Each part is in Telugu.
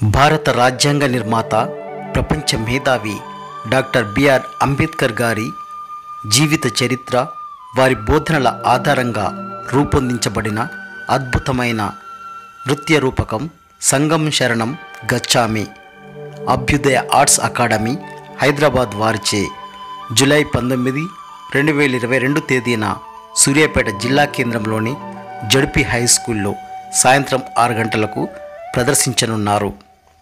భారత రాజ్యాంగ నిర్మాత ప్రపంచ మేధావి డాక్టర్ బిఆర్ అంబేద్కర్ గారి జీవిత చరిత్ర వారి బోధనల ఆధారంగా రూపొందించబడిన అద్భుతమైన నృత్య రూపకం సంగం శరణం గచ్చామి అభ్యుదయ ఆర్ట్స్ అకాడమీ హైదరాబాద్ వారిచే జూలై పంతొమ్మిది రెండు వేల ఇరవై రెండు తేదీన సూర్యాపేట జిల్లా కేంద్రంలోని జడ్పీ హై స్కూల్లో సాయంత్రం ఆరు గంటలకు ప్రదర్శించనున్నారు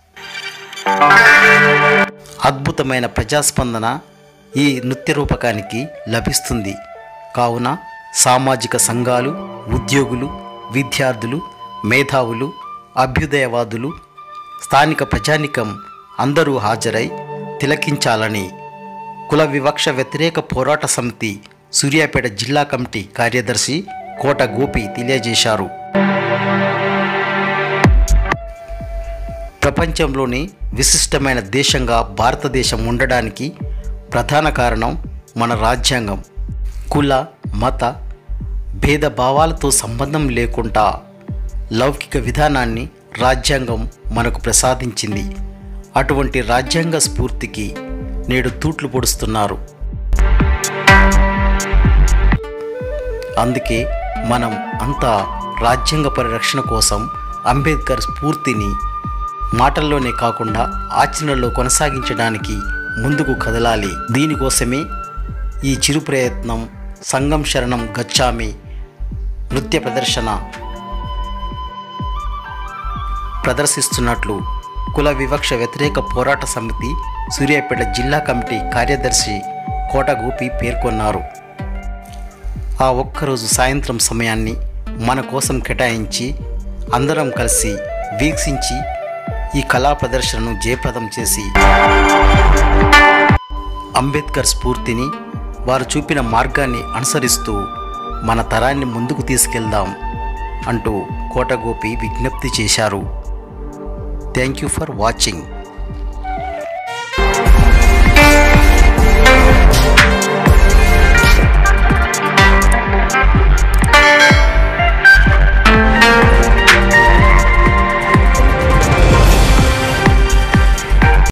అద్భుతమైన ప్రజాస్పందన ఈ నృత్య రూపకానికి లభిస్తుంది కావున సామాజిక సంఘాలు ఉద్యోగులు విద్యార్థులు మేధావులు అభ్యుదయవాదులు స్థానిక ప్రజానికం అందరూ హాజరై తిలకించాలని కుల వివక్ష వ్యతిరేక పోరాట సమితి సూర్యాపేట జిల్లా కమిటీ కార్యదర్శి కోట గోపి తెలియజేశారు ప్రపంచంలోని విశిష్టమైన దేశంగా భారతదేశం ఉండడానికి ప్రధాన కారణం మన రాజ్యాంగం కుల మత భేదభావాలతో సంబంధం లేకుండా లౌకిక విధానాన్ని రాజ్యాంగం మనకు ప్రసాదించింది అటువంటి రాజ్యాంగ స్ఫూర్తికి నేడు తూట్లు పొడుస్తున్నారు అందుకే మనం అంతా రాజ్యాంగ పరిరక్షణ కోసం అంబేద్కర్ స్ఫూర్తిని మాటల్లోనే కాకుండా ఆచరణలో కొనసాగించడానికి ముందుకు కదలాలి దీనికోసమే ఈ చిరు ప్రయత్నం సంగం శరణం గచ్చామి నృత్య ప్రదర్శన ప్రదర్శిస్తున్నట్లు కుల వివక్ష వ్యతిరేక పోరాట సమితి సూర్యాపేట జిల్లా కమిటీ కార్యదర్శి కోట గోపి పేర్కొన్నారు ఆ ఒక్కరోజు సాయంత్రం సమయాన్ని మన కోసం కేటాయించి అందరం కలిసి వీక్షించి ఈ కళా ప్రదర్శనను జయప్రదం చేసి అంబేద్కర్ స్ఫూర్తిని వారు చూపిన మార్గాన్ని అనుసరిస్తూ మన తరాన్ని ముందుకు తీసుకెళ్దాం అంటూ కోటగోపి విజ్ఞప్తి చేశారు థ్యాంక్ యూ ఫర్ వాచింగ్